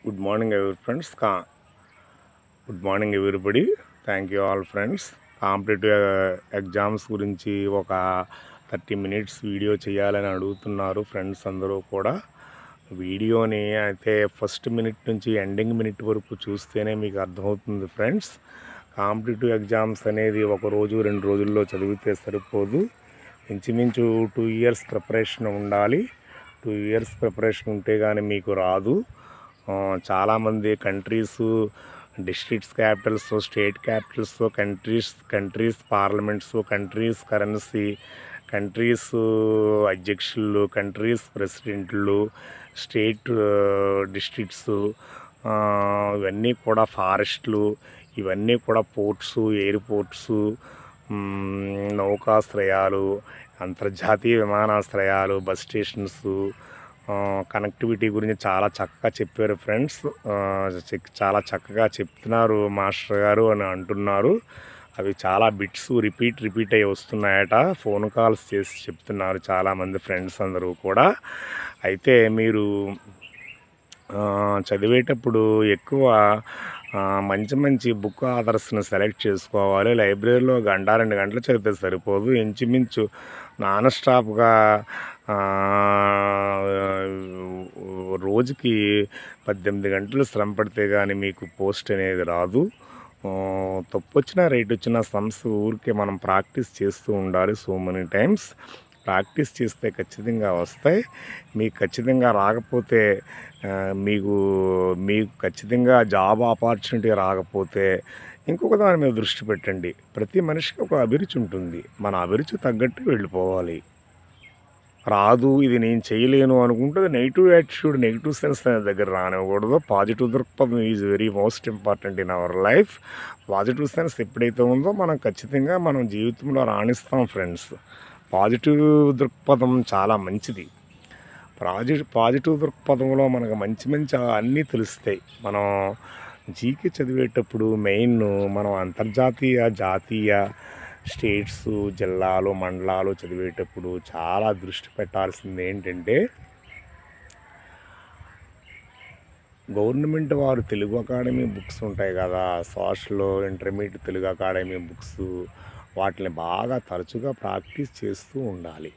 good morning ఎవరి friends కా good morning everybody thank you all friends competitive exams గురించి ఒక థర్టీ మినిట్స్ వీడియో చేయాలని అడుగుతున్నారు ఫ్రెండ్స్ అందరూ కూడా వీడియోని అయితే ఫస్ట్ మినిట్ నుంచి ఎండింగ్ మినిట్ వరకు చూస్తేనే మీకు అర్థమవుతుంది ఫ్రెండ్స్ కాంపిటేటివ్ ఎగ్జామ్స్ అనేది ఒక రోజు రెండు రోజుల్లో చదివితే సరిపోదు ఇంచుమించు టూ ఇయర్స్ ప్రిపరేషన్ ఉండాలి టూ ఇయర్స్ ప్రిపరేషన్ ఉంటే కానీ మీకు రాదు ఆ, చాలామంది countries districts capitals state capitals countries countries parliaments countries currency countries అధ్యక్షులు కంట్రీస్ ప్రెసిడెంట్లు స్టేట్ డిస్ట్రిక్ట్స్ ఇవన్నీ కూడా ఫారెస్ట్లు ఇవన్నీ కూడా పోర్ట్స్ ఎయిర్పోర్ట్స్ నౌకాశ్రయాలు అంతర్జాతీయ విమానాశ్రయాలు బస్ స్టేషన్స్ కనెక్టివిటీ గురించి చాలా చక్కగా చెప్పారు ఫ్రెండ్స్ చాలా చక్కగా చెప్తున్నారు మాస్టర్ గారు అని అంటున్నారు అవి చాలా బిట్స్ రిపీట్ రిపీట్ అయ్యి వస్తున్నాయట ఫోన్ కాల్స్ చేసి చెప్తున్నారు చాలామంది ఫ్రెండ్స్ అందరూ కూడా అయితే మీరు ఆ, చదివేటప్పుడు ఎక్కువ ఆ, మంచి మంచి బుక్ ఆథర్స్ని సెలెక్ట్ చేసుకోవాలి లైబ్రరీలో గంట రెండు గంటలు చదివితే సరిపోదు ఇంచుమించు నాన్ స్టాప్గా ఆ, రోజుకి పద్దెనిమిది గంటలు శ్రమ పడితే కానీ మీకు పోస్ట్ అనేది రాదు ఆ, తప్పు వచ్చినా రైట్ వచ్చినా సమ్స్ ఊరికే మనం ప్రాక్టీస్ చేస్తూ ఉండాలి సో మెనీ టైమ్స్ ప్రాక్టీస్ చేస్తే ఖచ్చితంగా వస్తాయి మీకు ఖచ్చితంగా రాకపోతే ఆ, మీకు మీకు ఖచ్చితంగా జాబ్ ఆపర్చునిటీ రాకపోతే ఇంకొక దాని మీద దృష్టి పెట్టండి ప్రతి మనిషికి ఒక అభిరుచి ఉంటుంది మన అభిరుచి తగ్గట్టు వెళ్ళిపోవాలి రాదు ఇది నేను చేయలేను అనుకుంటే నెగిటివ్ యాటిట్యూడ్ నెగిటివ్ సెన్స్ అనే దగ్గర రానివ్వకూడదు పాజిటివ్ దృక్పథం is very most important in our life positive sense ఎప్పుడైతే ఉందో మనం ఖచ్చితంగా మనం జీవితంలో రాణిస్తాం ఫ్రెండ్స్ పాజిటివ్ దృక్పథం చాలా మంచిది పాజిటివ్ పాజిటివ్ దృక్పథంలో మనకు మంచి మంచి అన్నీ తెలుస్తాయి మనం జీకే చదివేటప్పుడు మెయిన్ మనం అంతర్జాతీయ జాతీయ స్టేట్స్ జిల్లాలు మండలాలు చదివేటప్పుడు చాలా దృష్టి పెట్టాల్సింది ఏంటంటే గవర్నమెంట్ వారు తెలుగు అకాడమీ బుక్స్ ఉంటాయి కదా social intermediate Telugu academy books వాటిని బాగా తరచుగా ప్రాక్టీస్ చేస్తూ ఉండాలి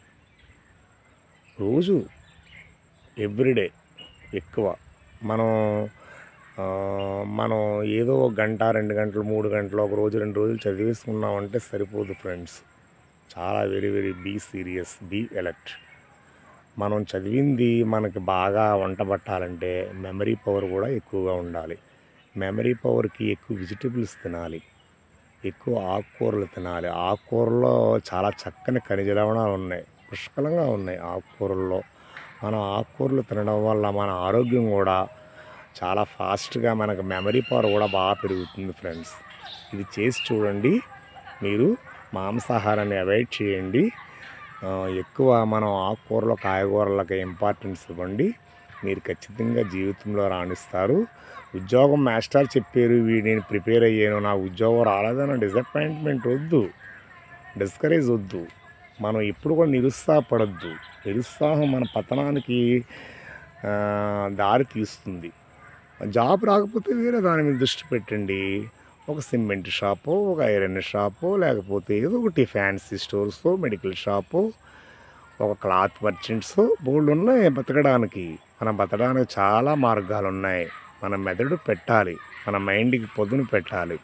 రోజు ఎవ్రీడే ఎక్కువ మనం ఆ, మనం ఏదో ఒక గంట రెండు గంటలు మూడు గంటలు ఒక రోజు రెండు రోజులు చదివేసుకున్నామంటే సరిపోదు ఫ్రెండ్స్ చాలా very very be serious be alert మనం చదివింది మనకి బాగా వంట పట్టాలంటే మెమరీ పవర్ కూడా ఎక్కువగా ఉండాలి మెమరీ పవర్కి ఎక్కువ వెజిటబుల్స్ తినాలి ఎక్కువ ఆకుకూరలు తినాలి ఆకుకూరలో చాలా చక్కని ఖనిజ లవణాలు ఉన్నాయి పుష్కలంగా ఉన్నాయి ఆకుకూరల్లో మనం ఆకుకూరలు తినడం వల్ల మన ఆరోగ్యం కూడా చాలా ఫాస్ట్గా మనకు మెమరీ పవర్ కూడా బాగా పెరుగుతుంది ఫ్రెండ్స్ ఇది చేసి చూడండి మీరు మాంసాహారాన్ని అవాయిడ్ చేయండి ఆ, ఎక్కువ మనం ఆకుకూరలు కాయగూరలకు ఇంపార్టెన్స్ ఇవ్వండి మీరు ఖచ్చితంగా జీవితంలో రాణిస్తారు ఉద్యోగం మాస్టర్ చెప్పారు ఇవి నేను ప్రిపేర్ అయ్యాను నా ఉద్యోగం రాలేదన్న డిసప్పాయింట్మెంట్ వద్దు డిస్కరేజ్ వద్దు మనం ఎప్పుడు కూడా నిరుత్సాహపడద్దు నిరుత్సాహం మన పతనానికి ఆ, దారి తీస్తుంది జాబ్ రాకపోతే వేరే దాని మీద దృష్టి పెట్టండి ఒక సిమెంట్ షాపు ఒక ఐరన్ షాపు లేకపోతే ఏదో ఒకటి ఫ్యాన్సీ స్టోర్స్ మెడికల్ షాపు ఒక క్లాత్ మర్చెంట్స్ బోల్డ్ ఉన్నాయి బతకడానికి మనం బతకడానికి చాలా మార్గాలు ఉన్నాయి మన మెదడు పెట్టాలి మన మైండ్కి పొదును పెట్టాలి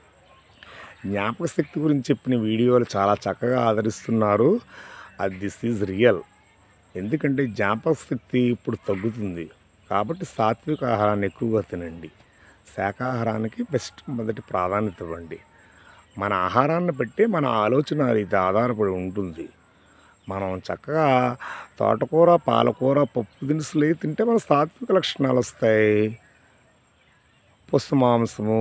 జ్ఞాపక శక్తి గురించి చెప్పిన వీడియోలు చాలా చక్కగా ఆదరిస్తున్నారు అది దిస్ ఈజ్ రియల్ ఎందుకంటే జ్ఞాపక శక్తి ఇప్పుడు తగ్గుతుంది కాబట్టి సాత్విక ఆహారాన్ని ఎక్కువగా తినండి శాకాహారానికి బెస్ట్ మొదటి ప్రాధాన్యత ఇవ్వండి మన ఆహారాన్ని బట్టి మన ఆలోచన ఇది ఆధారపడి ఉంటుంది మనం చక్కగా తోటకూర పాలకూర పప్పు దినుసులు అవి తింటే మన సాత్విక లక్షణాలు వస్తాయి పశు మాంసము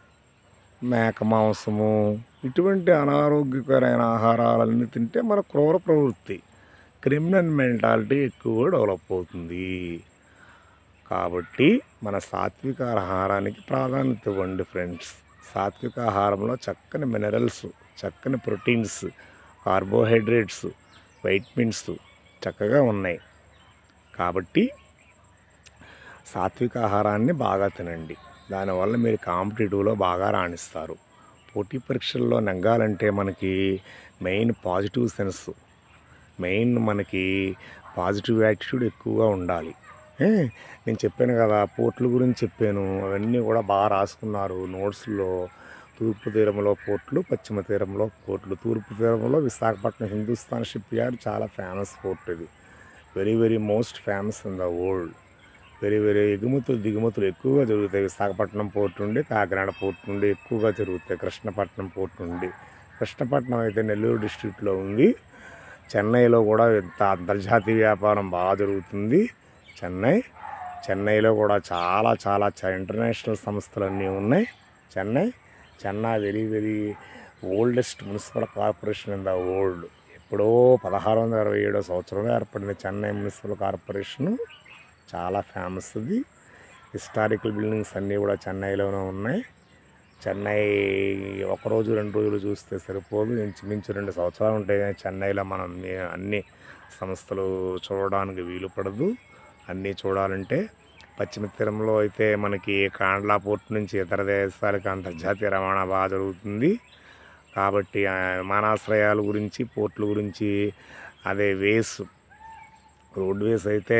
మేక మాంసము ఇటువంటి అనారోగ్యకరమైన ఆహారాలన్నీ తింటే మన క్రూర ప్రవృత్తి క్రిమినల్ మెంటాలిటీ ఎక్కువ డెవలప్ అవుతుంది కాబట్టి మన సాత్విక ఆహారానికి ప్రాధాన్యత ఇవ్వండి ఫ్రెండ్స్ సాత్విక ఆహారంలో చక్కని మినరల్స్ చక్కని ప్రోటీన్స్ కార్బోహైడ్రేట్స్ వైటమిన్స్ చక్కగా ఉన్నాయి కాబట్టి సాత్విక ఆహారాన్ని బాగా తినండి దానివల్ల మీరు కాంపిటేటివ్లో బాగా రాణిస్తారు పోటీ పరీక్షల్లో నెగ్గాలంటే మనకి మెయిన్ పాజిటివ్ సెన్స్ మెయిన్ మనకి పాజిటివ్ యాటిట్యూడ్ ఎక్కువగా ఉండాలి ఏ, నేను చెప్పాను కదా పోర్ట్ల గురించి చెప్పాను అవన్నీ కూడా బాగా రాసుకున్నారు నోట్స్లో తూర్పు తీరంలో పోర్ట్లు పశ్చిమ తీరంలో పోర్ట్లు తూర్పు తీరంలో విశాఖపట్నం హిందుస్థాన్ షిప్ యార్డ్ చాలా ఫేమస్ పోర్ట్ ఇది very very most famous in the world very very ఎగుమతులు దిగుమతులు ఎక్కువగా జరుగుతాయి విశాఖపట్నం పోర్ట్ నుండి కాకినాడ పోర్ట్ నుండి ఎక్కువగా జరుగుతాయి కృష్ణపట్నం పోర్ట్ నుండి కృష్ణపట్నం అయితే నెల్లూరు డిస్ట్రిక్ట్లో ఉంది చెన్నైలో కూడా ఇంత అంతర్జాతీయ వ్యాపారం బాగా జరుగుతుంది చెన్నై చెన్నైలో కూడా చాలా చాలా చ- ఇంటర్నేషనల్ సంస్థలన్నీ ఉన్నాయి Chennai Chennai very very oldest municipal corporation in the world ఎప్పుడో పదహారు వందల అరవై ఏడో సంవత్సరంలో ఏర్పడిన చెన్నై మున్సిపల్ కార్పొరేషను చాలా ఫేమస్ అది హిస్టారికల్ బిల్డింగ్స్ అన్నీ కూడా చెన్నైలోనే ఉన్నాయి చెన్నై ఒక రోజు రెండు రోజులు చూస్తే సరిపోదు ఇంచుమించు రెండు సంవత్సరాలు ఉంటాయి కానీ చెన్నైలో మనం నే- అన్ని సంస్థలు చూడడానికి వీలు పడదు అన్నీ చూడాలంటే పశ్చిమ తీరంలో అయితే మనకి కాండ్లా పోర్ట్ నుంచి ఇతర దేశాలకు అంతర్జాతీయ రవాణా బాగా జరుగుతుంది కాబట్టి ఆ విమానాశ్రయాల గురించి పోర్ట్ల గురించి అదే వేస్ రోడ్ వేస్ అయితే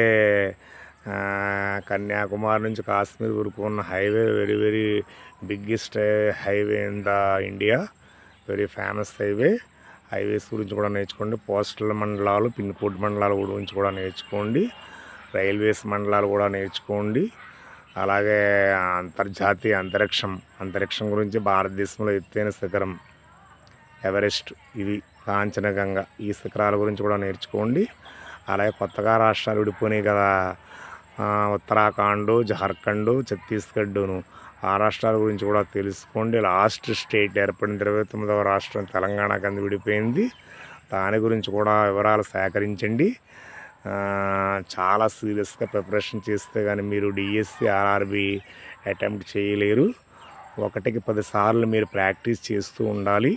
ఆ, కన్యాకుమారి నుంచి కాశ్మీర్ వరకు ఉన్న highway very very biggest highway in the India very famous highway highways గురించి కూడా నేర్చుకోండి పోస్టల్ మండలాలు పిన్ కోడ్ మండలాల గురించి కూడా నేర్చుకోండి రైల్వేస్ మండలాలు కూడా నేర్చుకోండి అలాగే అంతర్జాతీయ అంతరిక్షం అంతరిక్షం గురించి భారతదేశంలో ఎత్తైన శిఖరం ఎవరెస్ట్ ఇవి కాంచనగంగ ఈ శిఖరాల గురించి కూడా నేర్చుకోండి అలాగే కొత్తగా రాష్ట్రాలు విడిపోయినాయి కదా ఆ, ఉత్తరాఖండ్ జార్ఖండ్ ఛత్తీస్గఢ్ను ఆ రాష్ట్రాల గురించి కూడా తెలుసుకోండి లాస్ట్ స్టేట్ ఏర్పడిన ఇరవై తొమ్మిదవ రాష్ట్రం తెలంగాణ కింద విడిపోయింది దాని గురించి కూడా వివరాలు సేకరించండి ఆ, చాలా సీరియస్గా ప్రిపరేషన్ చేస్తే కానీ మీరు డిఎస్సి ఆర్ఆర్బి అటెంప్ట్ చేయలేరు ఒకటికి పదిసార్లు మీరు ప్రాక్టీస్ చేస్తూ ఉండాలి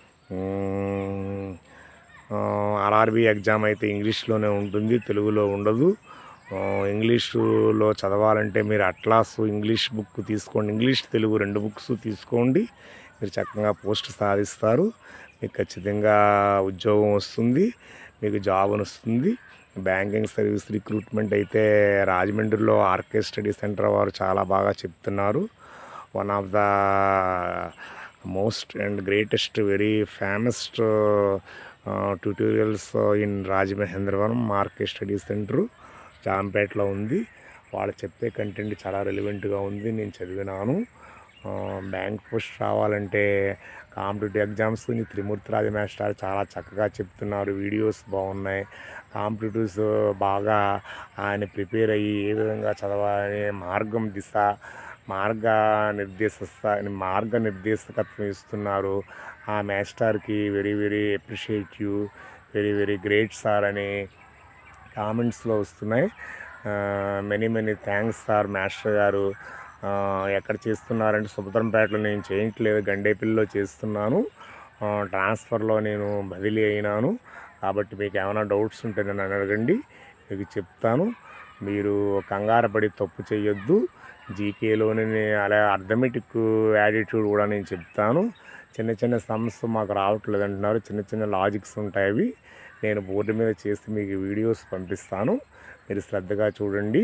ఆర్ఆర్బి ఎగ్జామ్ అయితే ఇంగ్లీష్లోనే ఉంటుంది తెలుగులో ఉండదు ఆ, ఇంగ్లీషులో చదవాలంటే మీరు అట్లాస్ ఇంగ్లీష్ బుక్ తీసుకోండి ఇంగ్లీష్ తెలుగు రెండు బుక్స్ తీసుకోండి మీరు చక్కగా పోస్ట్ సాధిస్తారు మీకు ఖచ్చితంగా ఉద్యోగం వస్తుంది మీకు జాబ్ వస్తుంది బ్యాంకింగ్ సర్వీస్ రిక్రూట్మెంట్ అయితే రాజమండ్రిలో ఆర్కే స్టడీ సెంటర్ వారు చాలా బాగా చెప్తున్నారు one of the most and greatest very famous tutorials in Rajamahendravaram RK study centre జాంపేటలో ఉంది వాళ్ళు చెప్పే కంటెంట్ చాలా రెలివెంట్గా ఉంది నేను చదివినాను ఆ, బ్యాంక్ పోస్ట్ రావాలంటే కాంపిటేటివ్ ఎగ్జామ్స్ గురించి త్రిమూర్తి రాజ మాస్టర్ చాలా చక్కగా చెప్తున్నారు వీడియోస్ బాగున్నాయి కాంపిటేటివ్స్ బాగా ఆయన ప్రిపేర్ అయ్యి ఏ విధంగా చదవాలని మార్గం దిశ మార్గ నిర్దేశిస్త మార్గ నిర్దేశకత్వం ఇస్తున్నారు ఆ మాస్టర్కి very very appreciate you very very great sir అని కామెంట్స్లో వస్తున్నాయి many many thanks sir master గారు ఆ, ఎక్కడ చేస్తున్నారంటే సుభద్రంపేటలో నేను చేయట్లేదు గండేపల్లిలో చేస్తున్నాను ఆ, ట్రాన్స్ఫర్లో నేను బదిలీ అయినాను కాబట్టి మీకు ఏమైనా డౌట్స్ ఉంటే నన్ను అడగండి మీకు చెప్తాను మీరు కంగారు పడి తప్పు చేయొద్దు జీకేలోని అలా అర్థమెటిక్ యాటిట్యూడ్ కూడా నేను చెప్తాను చిన్న చిన్న సమ్స్ మాకు రావట్లేదు అంటున్నారు చిన్న చిన్న లాజిక్స్ ఉంటాయి అవి నేను బోర్డు మీద చేసి మీకు వీడియోస్ పంపిస్తాను మీరు శ్రద్ధగా చూడండి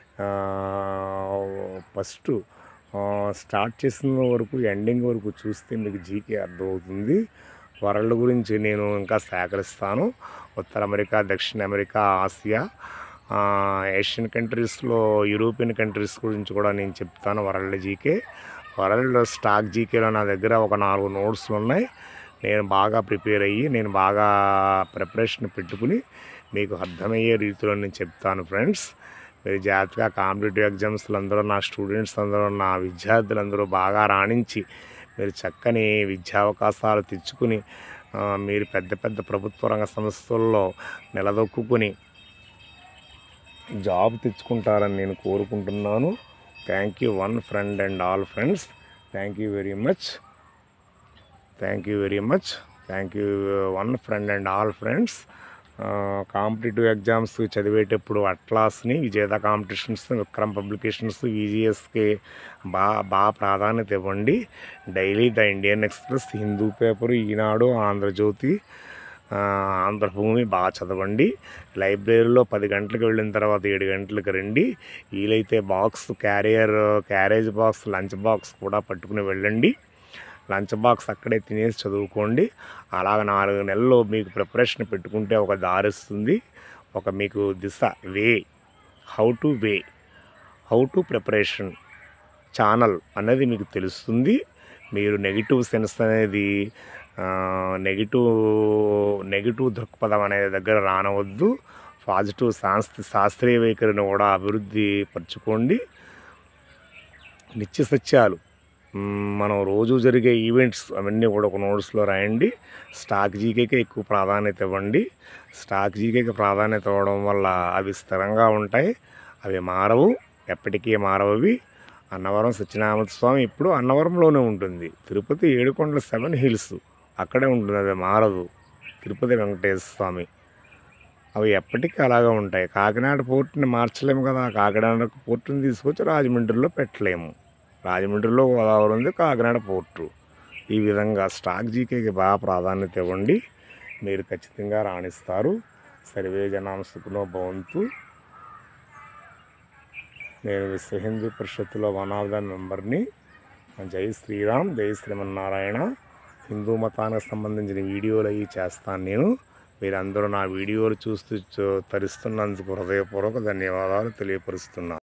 ఫస్ట్ స్టార్ట్ చేసిన వరకు ఎండింగ్ వరకు చూస్తే మీకు జీకే అర్థమవుతుంది వరల్డ్ గురించి నేను ఇంకా సేకరిస్తాను ఉత్తర అమెరికా దక్షిణ అమెరికా ఆసియా ఆ, ఏషియన్ కంట్రీస్లో యూరోపియన్ కంట్రీస్ గురించి కూడా నేను చెప్తాను వరల్డ్ జీకే వరల్డ్ స్టాక్ జీకేలో నా దగ్గర ఒక నాలుగు నోట్స్లు ఉన్నాయి నేను బాగా ప్రిపేర్ అయ్యి నేను బాగా ప్రిపరేషన్ పెట్టుకుని మీకు అర్థమయ్యే రీతిలో నేను చెప్తాను ఫ్రెండ్స్ మీరు జాగ్రత్తగా కాంపిటేటివ్ ఎగ్జామ్స్లో అందరూ నా స్టూడెంట్స్ అందరూ నా విద్యార్థులందరూ బాగా రాణించి మీరు చక్కని విద్యా అవకాశాలు తెచ్చుకుని ఆ, మీరు పెద్ద పెద్ద ప్రభుత్వ రంగ సంస్థల్లో నిలదొక్కుని జాబ్ తెచ్చుకుంటారని నేను కోరుకుంటున్నాను thank you one friend and all friends thank you very much thank you very much thank you one friend and all friends competitive exams చదివేటప్పుడు అట్లాస్ని విజేత కాంపిటీషన్స్ విక్రమ్ పబ్లికేషన్స్ విజిఎస్కి బాగా బాగా ప్రాధాన్యత ఇవ్వండి daily the Indian Express Hindu paper Eenadu Andhrajyothy ఆ, ఆంధ్రభూమి బాగా చదవండి లైబ్రరీలో పది గంటలకు వెళ్ళిన తర్వాత ఏడు గంటలకు రండి వీలైతే box carrier carriage box lunch box కూడా పట్టుకుని వెళ్ళండి లంచ్ బాక్స్ అక్కడే తినేసి చదువుకోండి అలాగ నాలుగు నెలల్లో మీకు ప్రిపరేషన్ పెట్టుకుంటే ఒక దారిస్తుంది ఒక మీకు దిశ way how to way how to preparation channel అనేది మీకు తెలుస్తుంది మీరు నెగిటివ్ సెన్స్ అనేది నెగిటివ్ నెగిటివ్ దృక్పథం అనే దగ్గర రానవద్దు పాజిటివ్ శాస్త్ర శాస్త్రీయ వైఖరిని కూడా అభివృద్ధి పరచుకోండి నిత్య సత్యాలు మ్మ్, మనం రోజు జరిగే ఈవెంట్స్ అవన్నీ కూడా ఒక నోట్స్లో రాయండి స్టాక్ జీకేకే ఎక్కువ ప్రాధాన్యత ఇవ్వండి స్టాక్ జీకేకి ప్రాధాన్యత ఇవ్వడం వల్ల అవి స్థిరంగా ఉంటాయి అవి మారవు ఎప్పటికీ మారవవి అన్నవరం సత్యనారాయణ స్వామి ఇప్పుడు అన్నవరంలోనే ఉంటుంది తిరుపతి ఏడుకొండల సెవెన్ హిల్స్ అక్కడే ఉంటుంది అది మారదు తిరుపతి వెంకటేశ్వర స్వామి అవి ఎప్పటికీ అలాగే ఉంటాయి కాకినాడ పోర్టుని మార్చలేము కదా కాకినాడ పోర్టుని తీసుకొచ్చి రాజమండ్రిలో పెట్టలేము రాజమండ్రిలో గోదావరి ఉంది కాకినాడ పోర్టు ఈ విధంగా స్టాక్ జీకేకి బాగా ప్రాధాన్యత ఇవ్వండి మీరు ఖచ్చితంగా రాణిస్తారు సర్వే జనాం సుఖనో భవంతు నేను విశ్వ హిందూ పరిషత్తులో వన్ ఆఫ్ ద మెంబర్ని జై శ్రీరామ్ జై శ్రీమన్నారాయణ హిందూ మతానికి సంబంధించిన వీడియోలు అవి చేస్తాను నేను మీరందరూ నా వీడియోలు చూస్తూ చూ- తరిస్తున్నందుకు హృదయపూర్వక ధన్యవాదాలు తెలియపరుస్తున్నాను